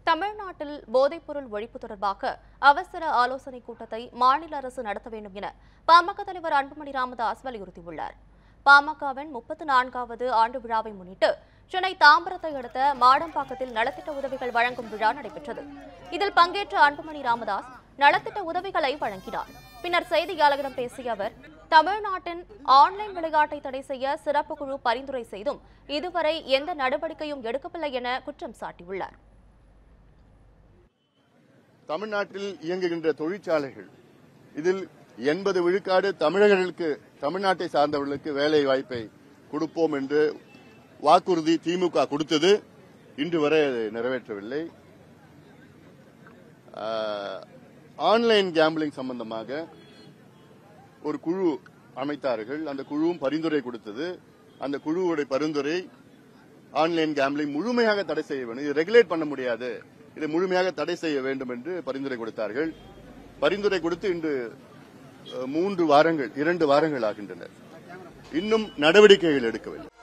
தமிழ்நாட்டில் போதைப்பொருள் ஒழிப்பு தொடர்பாக அவசர ஆலோசனைக் கூட்டத்தை மாநில அரசு நடத்த வேண்டும் என பாமக தலைவர் அன்புமணி ராமதாஸ் வலியுறுத்தியுள்ளார் பாமகவின் முப்பத்து நான்காவது ஆண்டு விழாவை முன்னிட்டு சென்னை தாம்பரத்தை அடுத்த மாடம்பாக்கத்தில் நலத்திட்ட உதவிகள் வழங்கும் விழா நடைபெற்றது இதில் பங்கேற்ற அன்புமணி ராமதாஸ் நலத்திட்ட உதவிகளை வழங்கினார் பின்னர் செய்தியாளர்களிடம் பேசிய அவர் தமிழ்நாட்டின் ஆன்லைன் விளையாட்டை தடை செய்ய சிறப்பு குழு பரிந்துரை செய்தும் இதுவரை எந்த நடவடிக்கையும் எடுக்கவில்லை என குற்றம் சாட்டியுள்ளார் தமிழ்நாட்டில் இயங்குகின்ற தொழிற்சாலைகள் இதில் எண்பது விழுக்காடு தமிழர்களுக்கு தமிழ்நாட்டை சார்ந்தவர்களுக்கு வேலை வாய்ப்பை கொடுப்போம் என்று வாக்குறுதி திமுக கொடுத்தது இன்று வரை அதை நிறைவேற்றவில்லை ஆஹ், ஆன்லைன் கேம்பிளிங் சம்பந்தமாக ஒரு குழு அமைத்தார்கள் அந்த குழுவும் பரிந்துரை கொடுத்தது அந்த குழுவுடைய பரிந்துரை ஆன்லைன் கேம்பிளிங் முழுமையாக தடை செய்ய வேண்டும் இது ரெகுலேட் பண்ண முடியாது இதை முழுமையாக தடை செய்ய வேண்டும் என்று பரிந்துரை கொடுத்தார்கள் பரிந்துரை கொடுத்து இன்று அஹ், மூன்று வாரங்கள் இரண்டு வாரங்கள் ஆகின்றன இன்னும் நடவடிக்கைகள் எடுக்கவில்லை